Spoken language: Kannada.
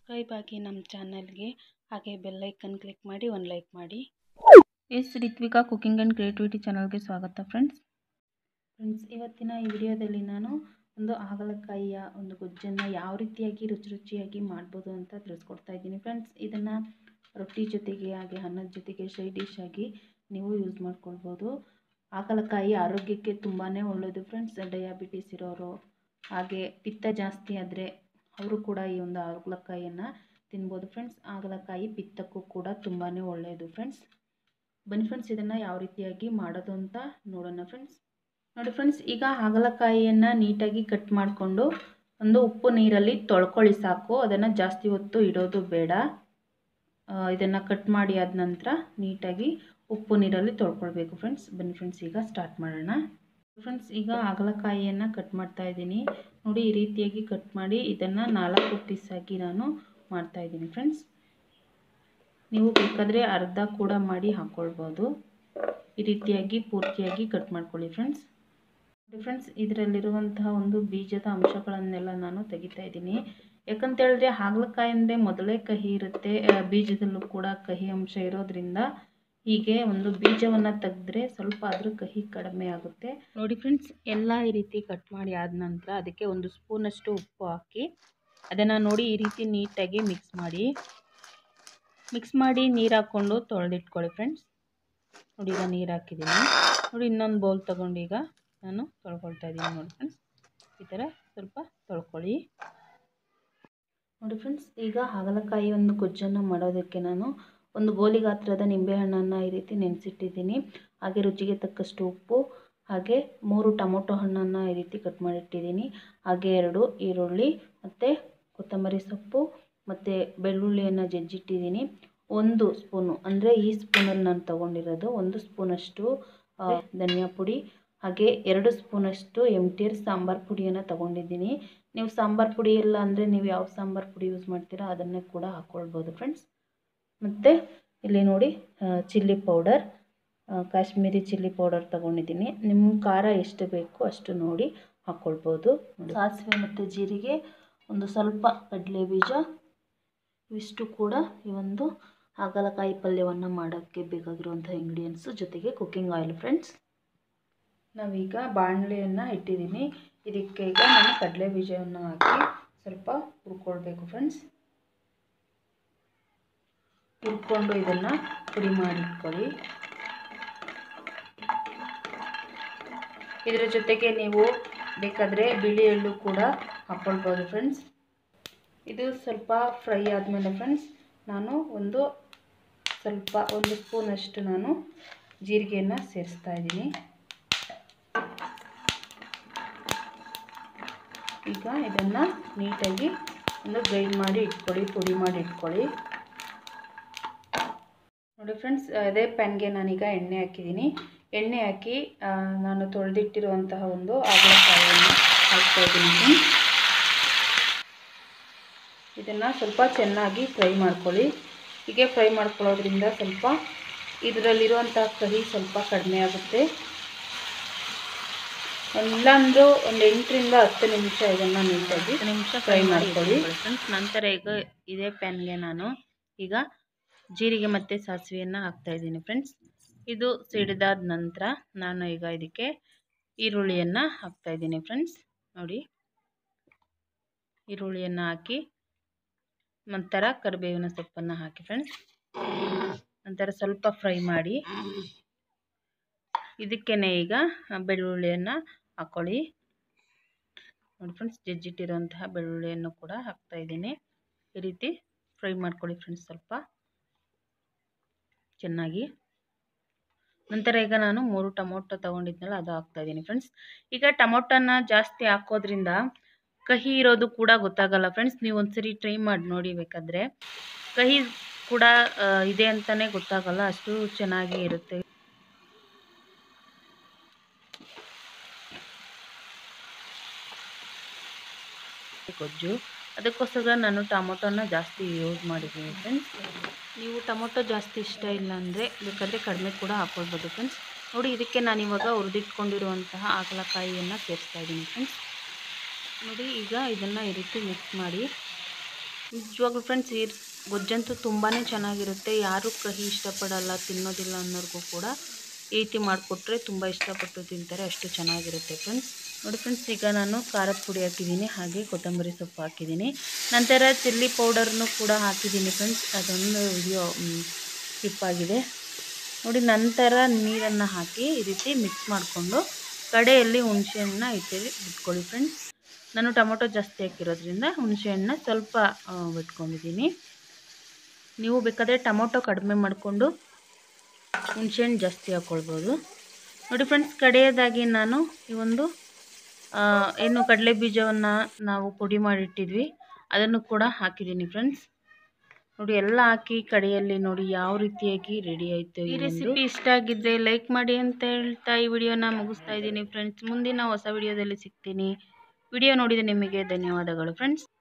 ಸಬ್ಸ್ಕ್ರೈಬ್ ಆಗಿ ನಮ್ಮ ಚಾನಲ್ಗೆ ಹಾಗೆ ಬೆಲ್ಲೈಕನ್ ಕ್ಲಿಕ್ ಮಾಡಿ ಒಂದು ಲೈಕ್ ಮಾಡಿ S Rithvika cooking and creativity ಚಾನಲ್ಗೆ ಸ್ವಾಗತ ಫ್ರೆಂಡ್ಸ್ ಫ್ರೆಂಡ್ಸ್ ಇವತ್ತಿನ ಈ ವಿಡಿಯೋದಲ್ಲಿ ನಾನು ಒಂದು ಹಾಗಲಕಾಯಿಯ ಒಂದು ಗೊಜ್ಜನ್ನು ಯಾವ ರೀತಿಯಾಗಿ ರುಚಿ ರುಚಿಯಾಗಿ ಮಾಡ್ಬೋದು ಅಂತ ತಿಳಿಸ್ಕೊಡ್ತಾ ಇದ್ದೀನಿ ಫ್ರೆಂಡ್ಸ್ ಇದನ್ನು ರೊಟ್ಟಿ ಜೊತೆಗೆ ಹಾಗೆ ಅನ್ನದ ಜೊತೆಗೆ ಸೈಡ್ ಡಿಶ್ ಆಗಿ ನೀವು ಯೂಸ್ ಮಾಡ್ಕೊಳ್ಬೋದು ಹಾಗಲಕಾಯಿ ಆರೋಗ್ಯಕ್ಕೆ ತುಂಬಾ ಒಳ್ಳೆಯದು ಫ್ರೆಂಡ್ಸ್ ಡಯಾಬಿಟಿಸ್ ಇರೋರು ಹಾಗೆ ಪಿತ್ತ ಜಾಸ್ತಿ ಆದರೆ ಅವರು ಕೂಡ ಈ ಒಂದು ಹಾಗಲಕಾಯಿಯನ್ನು ತಿನ್ಬೋದು ಫ್ರೆಂಡ್ಸ್ ಹಾಗಲಕಾಯಿ ಪಿತ್ತಕ್ಕೂ ಕೂಡ ತುಂಬಾ ಒಳ್ಳೆಯದು ಫ್ರೆಂಡ್ಸ್ ಬನ್ನಿ ಫ್ರೆಂಡ್ಸ್ ಇದನ್ನು ಯಾವ ರೀತಿಯಾಗಿ ಮಾಡೋದು ಅಂತ ನೋಡೋಣ ಫ್ರೆಂಡ್ಸ್ ನೋಡಿ ಫ್ರೆಂಡ್ಸ್ ಈಗ ಹಾಗಲಕಾಯಿಯನ್ನು ನೀಟಾಗಿ ಕಟ್ ಮಾಡಿಕೊಂಡು ಒಂದು ಉಪ್ಪು ನೀರಲ್ಲಿ ತೊಳ್ಕೊಳ್ಳಿ ಸಾಕು ಅದನ್ನು ಜಾಸ್ತಿ ಹೊತ್ತು ಇಡೋದು ಬೇಡ ಇದನ್ನು ಕಟ್ ಮಾಡಿ ಆದ ನಂತರ ನೀಟಾಗಿ ಉಪ್ಪು ನೀರಲ್ಲಿ ತೊಳ್ಕೊಳ್ಬೇಕು ಫ್ರೆಂಡ್ಸ್ ಬನ್ನಿ ಫ್ರೆಂಡ್ಸ್ ಈಗ ಸ್ಟಾರ್ಟ್ ಮಾಡೋಣ ಫ್ರೆಂಡ್ಸ್ ಈಗ ಹಾಗಲಕಾಯಿಯನ್ನು ಕಟ್ ಮಾಡ್ತಾ ಇದ್ದೀನಿ ನೋಡಿ ಈ ರೀತಿಯಾಗಿ ಕಟ್ ಮಾಡಿ ಇದನ್ನು ನಾಲ್ಕು ಪೀಸಾಗಿ ನಾನು ಮಾಡ್ತಾ ಇದ್ದೀನಿ ಫ್ರೆಂಡ್ಸ್ ನೀವು ಬೇಕಾದರೆ ಅರ್ಧ ಕೂಡ ಮಾಡಿ ಹಾಕ್ಕೊಳ್ಬೋದು ಈ ರೀತಿಯಾಗಿ ಪೂರ್ತಿಯಾಗಿ ಕಟ್ ಮಾಡ್ಕೊಳ್ಳಿ ಫ್ರೆಂಡ್ಸ್ ಫ್ರೆಂಡ್ಸ್ ಇದರಲ್ಲಿರುವಂತಹ ಒಂದು ಬೀಜದ ಅಂಶಗಳನ್ನೆಲ್ಲ ನಾನು ತೆಗಿತಾ ಇದ್ದೀನಿ ಯಾಕಂತ ಹೇಳಿದ್ರೆ ಹಾಗಲಕಾಯಿ ಅಂದರೆ ಮೊದಲೇ ಕಹಿ ಇರುತ್ತೆ ಬೀಜದಲ್ಲೂ ಕೂಡ ಕಹಿ ಅಂಶ ಇರೋದ್ರಿಂದ ಹೀಗೆ ಒಂದು ಬೀಜವನ್ನು ತೆಗೆದ್ರೆ ಸ್ವಲ್ಪ ಆದರೂ ಕಹಿ ಕಡಿಮೆ ಆಗುತ್ತೆ ನೋಡಿ ಫ್ರೆಂಡ್ಸ್ ಎಲ್ಲ ಈ ರೀತಿ ಕಟ್ ಮಾಡಿ ಆದ ನಂತರ ಅದಕ್ಕೆ ಒಂದು ಸ್ಪೂನಷ್ಟು ಉಪ್ಪು ಹಾಕಿ ಅದನ್ನು ನೋಡಿ ಈ ರೀತಿ ನೀಟಾಗಿ ಮಿಕ್ಸ್ ಮಾಡಿ ಮಿಕ್ಸ್ ಮಾಡಿ ನೀರು ಹಾಕ್ಕೊಂಡು ತೊಳೆದಿಟ್ಕೊಳ್ಳಿ ಫ್ರೆಂಡ್ಸ್ ನೋಡಿ ಈಗ ನೀರು ಹಾಕಿದ್ದೀನಿ ನೋಡಿ ಇನ್ನೊಂದು ಬೌಲ್ ತೊಗೊಂಡು ಈಗ ನಾನು ತೊಳ್ಕೊಳ್ತಾ ಇದ್ದೀನಿ ನೋಡಿ ಫ್ರೆಂಡ್ಸ್ ಈ ಥರ ಸ್ವಲ್ಪ ತೊಳ್ಕೊಳ್ಳಿ ನೋಡಿ ಫ್ರೆಂಡ್ಸ್ ಈಗ ಹಾಗಲಕಾಯಿ ಒಂದು ಗೊಜ್ಜನ್ನು ಮಾಡೋದಕ್ಕೆ ನಾನು ಒಂದು ಗೋಲಿ ಗಾತ್ರದ ನಿಂಬೆಹಣ್ಣನ್ನು ಈ ರೀತಿ ನೆನೆಸಿಟ್ಟಿದ್ದೀನಿ ಹಾಗೆ ರುಚಿಗೆ ತಕ್ಕಷ್ಟು ಉಪ್ಪು ಹಾಗೆ ಮೂರು ಟೊಮೊಟೊ ಹಣ್ಣನ್ನು ಈ ರೀತಿ ಕಟ್ ಮಾಡಿಟ್ಟಿದ್ದೀನಿ ಹಾಗೆ ಎರಡು ಈರುಳ್ಳಿ ಮತ್ತು ಕೊತ್ತಂಬರಿ ಸೊಪ್ಪು ಮತ್ತು ಬೆಳ್ಳುಳ್ಳಿಯನ್ನು ಜಜ್ಜಿಟ್ಟಿದ್ದೀನಿ ಒಂದು ಸ್ಪೂನು ಅಂದರೆ ಈ ಸ್ಪೂನಲ್ಲಿ ನಾನು ತೊಗೊಂಡಿರೋದು ಒಂದು ಸ್ಪೂನಷ್ಟು ಧನಿಯಾ ಪುಡಿ ಹಾಗೆ ಎರಡು ಸ್ಪೂನಷ್ಟು ಎಮ್ ಟಿ ಆರ್ ಸಾಂಬಾರು ಪುಡಿಯನ್ನು ತೊಗೊಂಡಿದ್ದೀನಿ ನೀವು ಸಾಂಬಾರು ಪುಡಿ ಇಲ್ಲ ಅಂದರೆ ನೀವು ಯಾವ ಸಾಂಬಾರು ಪುಡಿ ಯೂಸ್ ಮಾಡ್ತೀರಾ ಅದನ್ನೇ ಕೂಡ ಹಾಕ್ಕೊಳ್ಬೋದು ಫ್ರೆಂಡ್ಸ್ ಮತ್ತು ಇಲ್ಲಿ ನೋಡಿ chilli powder Kashmiri chilli powder ತೊಗೊಂಡಿದ್ದೀನಿ ನಿಮ್ಮ ಖಾರ ಎಷ್ಟು ಬೇಕು ಅಷ್ಟು ನೋಡಿ ಹಾಕ್ಕೊಳ್ಬೋದು ಸಾಸಿವೆ ಮತ್ತು ಜೀರಿಗೆ ಒಂದು ಸ್ವಲ್ಪ ಕಡಲೆ ಬೀಜ ಇವಿಷ್ಟು ಕೂಡ ಈ ಒಂದು ಹಾಗಲಕಾಯಿ ಪಲ್ಯವನ್ನು ಮಾಡೋಕ್ಕೆ ಬೇಕಾಗಿರುವಂಥ ಇಂಗ್ರೀಡಿಯೆಂಟ್ಸು ಜೊತೆಗೆ ಕುಕ್ಕಿಂಗ್ ಆಯಿಲ್ ಫ್ರೆಂಡ್ಸ್ ನಾವೀಗ ಬಾಣಲೆಯನ್ನು ಇಟ್ಟಿದ್ದೀನಿ ಇದಕ್ಕೆ ಈಗ ನಾನು ಕಡಲೆ ಬೀಜವನ್ನು ಹಾಕಿ ಸ್ವಲ್ಪ ಹುರ್ಕೊಳ್ಬೇಕು ಫ್ರೆಂಡ್ಸ್ ಹುರ್ಕೊಂಡು ಇದನ್ನು ಪುಡಿ ಮಾಡಿಟ್ಕೊಳ್ಳಿ ಇದರ ಜೊತೆಗೆ ನೀವು ಬೇಕಾದರೆ ಬಿಳಿ ಎಳ್ಳು ಕೂಡ ಹಾಕ್ಕೊಳ್ಬೋದು ಫ್ರೆಂಡ್ಸ್ ಇದು ಸ್ವಲ್ಪ ಫ್ರೈ ಆದಮೇಲೆ ಫ್ರೆಂಡ್ಸ್ ನಾನು ಒಂದು ಸ್ವಲ್ಪ ಒಂದು ಸ್ಪೂನಷ್ಟು ನಾನು ಜೀರಿಗೆಯನ್ನು ಸೇರಿಸ್ತಾ ಇದ್ದೀನಿ ಈಗ ಇದನ್ನು ನೀಟಾಗಿ ಒಂದು ಗ್ರೈಂಡ್ ಮಾಡಿ ಇಟ್ಕೊಳ್ಳಿ ಪುಡಿ ಮಾಡಿ ಇಟ್ಕೊಳ್ಳಿ ನೋಡಿ ಫ್ರೆಂಡ್ಸ್ ಅದೇ ಪ್ಯಾನ್ಗೆ ನಾನೀಗ ಎಣ್ಣೆ ಹಾಕಿದ್ದೀನಿ ಎಣ್ಣೆ ಹಾಕಿ ನಾನು ತೊಳೆದಿಟ್ಟಿರುವಂತಹ ಒಂದು ಹಾಗಲಕಾಯಿಯನ್ನು ಹಾಕ್ತಾ ಇದ್ದೀನಿ ಫ್ರೆಂಡ್ಸ್ ಇದನ್ನು ಸ್ವಲ್ಪ ಚೆನ್ನಾಗಿ ಫ್ರೈ ಮಾಡ್ಕೊಳ್ಳಿ ಹೀಗೆ ಫ್ರೈ ಮಾಡ್ಕೊಳ್ಳೋದ್ರಿಂದ ಸ್ವಲ್ಪ ಇದರಲ್ಲಿರುವಂಥ ಕಹಿ ಸ್ವಲ್ಪ ಕಡಿಮೆ ಆಗುತ್ತೆ ಇಲ್ಲಾಂದ್ರೂ ಒಂದು ಎಂಟರಿಂದ ಹತ್ತು ನಿಮಿಷ ಇದನ್ನು ನೀಟಾಗಿ ನಿಮಿಷ ಫ್ರೈ ಮಾಡ್ಕೊಳ್ಳಿ ಫ್ರೆಂಡ್ಸ್ ನಂತರ ಈಗ ಇದೇ ಪ್ಯಾನ್ಗೆ ನಾನು ಈಗ ಜೀರಿಗೆ ಮತ್ತು ಸಾಸಿವೆಯನ್ನು ಹಾಕ್ತಾಯಿದ್ದೀನಿ ಫ್ರೆಂಡ್ಸ್ ಇದು ಸಿಡಿದಾದ ನಂತರ ನಾನು ಈಗ ಇದಕ್ಕೆ ಈರುಳ್ಳಿಯನ್ನು ಹಾಕ್ತಾಯಿದ್ದೀನಿ ಫ್ರೆಂಡ್ಸ್ ನೋಡಿ ಈರುಳ್ಳಿಯನ್ನು ಹಾಕಿ ನಂತರ ಕರಿಬೇವಿನ ಸೊಪ್ಪನ್ನು ಹಾಕಿ ಫ್ರೆಂಡ್ಸ್ ನಂತರ ಸ್ವಲ್ಪ ಫ್ರೈ ಮಾಡಿ ಇದಕ್ಕೇ ಈಗ ಬೆಳ್ಳುಳ್ಳಿಯನ್ನು ಹಾಕ್ಕೊಳ್ಳಿ ನೋಡಿ ಫ್ರೆಂಡ್ಸ್ ಜಜ್ಜಿಟ್ಟಿರುವಂತಹ ಬೆಳ್ಳುಳ್ಳಿಯನ್ನು ಕೂಡ ಹಾಕ್ತಾಯಿದ್ದೀನಿ ಈ ರೀತಿ ಫ್ರೈ ಮಾಡ್ಕೊಳ್ಳಿ ಫ್ರೆಂಡ್ಸ್ ಸ್ವಲ್ಪ ಚೆನ್ನಾಗಿ ನಂತರ ಈಗ ನಾನು ಮೂರು ಟೊಮೊಟೊ ತೊಗೊಂಡಿದ್ನಲ್ಲ ಅದು ಹಾಕ್ತಾಯಿದ್ದೀನಿ ಫ್ರೆಂಡ್ಸ್ ಈಗ ಟೊಮೊಟೊನ ಜಾಸ್ತಿ ಹಾಕೋದ್ರಿಂದ ಕಹಿ ಇರೋದು ಕೂಡ ಗೊತ್ತಾಗಲ್ಲ ಫ್ರೆಂಡ್ಸ್ ನೀವು ಒಂದ್ಸರಿ ಟ್ರೈ ಮಾಡಿ ನೋಡಿ ಬೇಕಾದರೆ ಕಹಿ ಕೂಡ ಇದೆ ಅಂತಲೇ ಗೊತ್ತಾಗಲ್ಲ ಅಷ್ಟು ಚೆನ್ನಾಗಿ ಇರುತ್ತೆ ಗೊಜ್ಜು ಅದಕ್ಕೋಸ್ಕರ ನಾನು ಟೊಮೊಟೊನ ಜಾಸ್ತಿ ಯೂಸ್ ಮಾಡಿದ್ದೀನಿ ಫ್ರೆಂಡ್ಸ್ ನೀವು ಟೊಮೊಟೊ ಜಾಸ್ತಿ ಇಷ್ಟ ಇಲ್ಲ ಅಂದರೆ ಬೇಕಾದರೆ ಕಡಿಮೆ ಕೂಡ ಹಾಕ್ಕೊಳ್ಬೋದು ಫ್ರೆಂಡ್ಸ್ ನೋಡಿ ಇದಕ್ಕೆ ನಾನು ಇವಾಗ ಹುರಿದಿಟ್ಕೊಂಡಿರುವಂತಹ ಹಾಗಲಕಾಯಿಯನ್ನು ಸೇರಿಸ್ತಾ ಇದ್ದೀನಿ ಫ್ರೆಂಡ್ಸ್ ನೋಡಿ ಈಗ ಇದನ್ನು ಈ ರೀತಿ ಮಿಕ್ಸ್ ಮಾಡಿ ನಿಜವಾಗ್ಲೂ ಫ್ರೆಂಡ್ಸ್ ಈ ಗೊಜ್ಜಂತೂ ತುಂಬಾ ಚೆನ್ನಾಗಿರುತ್ತೆ ಯಾರು ಕಹಿ ಇಷ್ಟಪಡಲ್ಲ ತಿನ್ನೋದಿಲ್ಲ ಅನ್ನೋರ್ಗೂ ಕೂಡ ಈ ರೀತಿ ಮಾಡಿಕೊಟ್ರೆ ತುಂಬ ಇಷ್ಟಪಟ್ಟು ತಿಂತಾರೆ ಅಷ್ಟು ಚೆನ್ನಾಗಿರುತ್ತೆ ಫ್ರೆಂಡ್ಸ್ ನೋಡಿ ಫ್ರೆಂಡ್ಸ್ ಈಗ ನಾನು ಖಾರದ ಪುಡಿ ಹಾಕಿದ್ದೀನಿ ಹಾಗೆ ಕೊತ್ತಂಬರಿ ಸೊಪ್ಪು ಹಾಕಿದ್ದೀನಿ ನಂತರ ಚಿಲ್ಲಿ ಪೌಡರ್ನು ಕೂಡ ಹಾಕಿದ್ದೀನಿ ಫ್ರೆಂಡ್ಸ್ ಅದೊಂದು ವಿಡಿಯೋ ಸ್ಕಿಪ್ ಆಗಿದೆ ನೋಡಿ ನಂತರ ನೀರನ್ನು ಹಾಕಿ ಈ ರೀತಿ ಮಿಕ್ಸ್ ಮಾಡಿಕೊಂಡು ಕಡೆಯಲ್ಲಿ ಹುಣಸೆಹಣ್ಣನ್ನ ಇಟ್ಟು ಬಿಟ್ಕೊಳ್ಳಿ ಫ್ರೆಂಡ್ಸ್ ನಾನು ಟೊಮೊಟೊ ಜಾಸ್ತಿ ಹಾಕಿರೋದ್ರಿಂದ ಹುಣಸೆಹಣ್ಣನ್ನ ಸ್ವಲ್ಪ ಬಿಟ್ಕೊಂಡಿದ್ದೀನಿ ನೀವು ಬೇಕಾದರೆ ಟೊಮೊಟೊ ಕಡಿಮೆ ಮಾಡಿಕೊಂಡು ಹುಣಸೆಹಣ್ಣು ಜಾಸ್ತಿ ಹಾಕ್ಕೊಳ್ಬೋದು ನೋಡಿ ಫ್ರೆಂಡ್ಸ್ ಕಡೆಯದಾಗಿ ನಾನು ಈ ಒಂದು ಏನು ಕಡಲೆ ಬೀಜವನ್ನು ನಾವು ಪುಡಿ ಮಾಡಿಟ್ಟಿದ್ವಿ ಅದನ್ನು ಕೂಡ ಹಾಕಿದ್ದೀನಿ ಫ್ರೆಂಡ್ಸ್ ನೋಡಿ ಎಲ್ಲ ಹಾಕಿ ಕಡೆಯಲ್ಲಿ ನೋಡಿ ಯಾವ ರೀತಿಯಾಗಿ ರೆಡಿ ಆಯಿತು ಈ ರೆಸಿಪಿ ಇಷ್ಟ ಆಗಿದ್ದರೆ ಲೈಕ್ ಮಾಡಿ ಅಂತ ಹೇಳ್ತಾ ಈ ವಿಡಿಯೋನ ಮುಗಿಸ್ತಾ ಇದ್ದೀನಿ ಫ್ರೆಂಡ್ಸ್ ಮುಂದಿನ ಹೊಸ ವಿಡಿಯೋದಲ್ಲಿ ಸಿಗ್ತೀನಿ ವಿಡಿಯೋ ನೋಡಿದ ನಿಮಗೆ ಧನ್ಯವಾದಗಳು ಫ್ರೆಂಡ್ಸ್